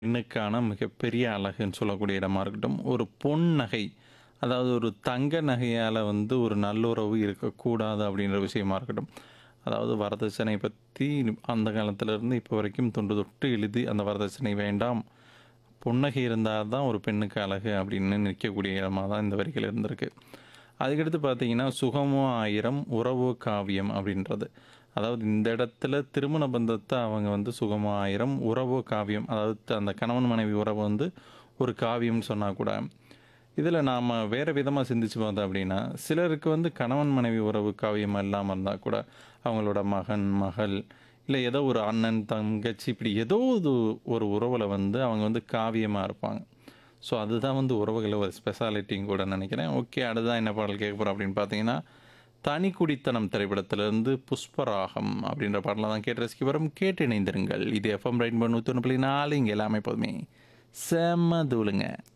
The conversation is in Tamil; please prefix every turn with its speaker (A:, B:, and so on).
A: பெண்ணுக்கான மிகப்பெரிய அழகுன்னு சொல்லக்கூடிய இடமா இருக்கட்டும், ஒரு பொன் நகை, அதாவது ஒரு தங்க நகையால வந்து ஒரு நல்லுறவு இருக்கக்கூடாது அப்படின்ற விஷயமா இருக்கட்டும். அதாவது வரதட்சணை பத்தி அந்த காலத்திலருந்து இப்போ வரைக்கும் தொன்று தொட்டு எழுதி அந்த வரதட்சணை வேண்டாம். புன்னகை இருந்தா தான் ஒரு பெண்ணுக்கு அழகு அப்படின்னு நிற்கக்கூடிய இடமா தான் இந்த வரிகள் இருந்திருக்கு. அதுக்கடுத்து பார்த்தீங்கன்னா, சுகமோ ஆயிரம் உறவோ காவியம் அப்படின்றது. அதாவது இந்த இடத்துல திருமண பந்தத்த அவங்க வந்து சுகமோ ஆயிரம் உறவோ காவியம். அதாவது அந்த கணவன் மனைவி உறவு வந்து ஒரு காவியம்னு சொன்னா கூட, இதில நாம வேற விதமா சிந்திச்சு பார்த்தோம் அப்படின்னா, சிலருக்கு வந்து கணவன் மனைவி உறவு காவியமா இல்லாம இருந்தா கூட, அவங்களோட மகன், மகள் இல்ல ஏதோ ஒரு அண்ணன், தங்கச்சி இப்படி ஏதோ ஒரு ஒரு உறவுல வந்து அவங்க வந்து காவியமா இருப்பாங்க. ஸோ அதுதான் வந்து உறவுகள ஒரு ஸ்பெஷாலிட்டின்னு கூட நினைக்கிறேன். ஓகே அடுத்ததா என்ன பாடல் கேட்க போறோம் அப்படின்னு பார்த்தீங்கன்னா, தனிக்குடித்தனம் திரைப்படத்திலிருந்து புஷ்பராகம் அப்படின்ற பாடல தான் கேட்டு ரசிக்க போறோம். கேட்டு இணைந்திருங்கள். இது எஃப்எம் ரெயின்போ 101.4 இங்க எல்லாமே எப்போதுமே செம்ம தூளுங்க.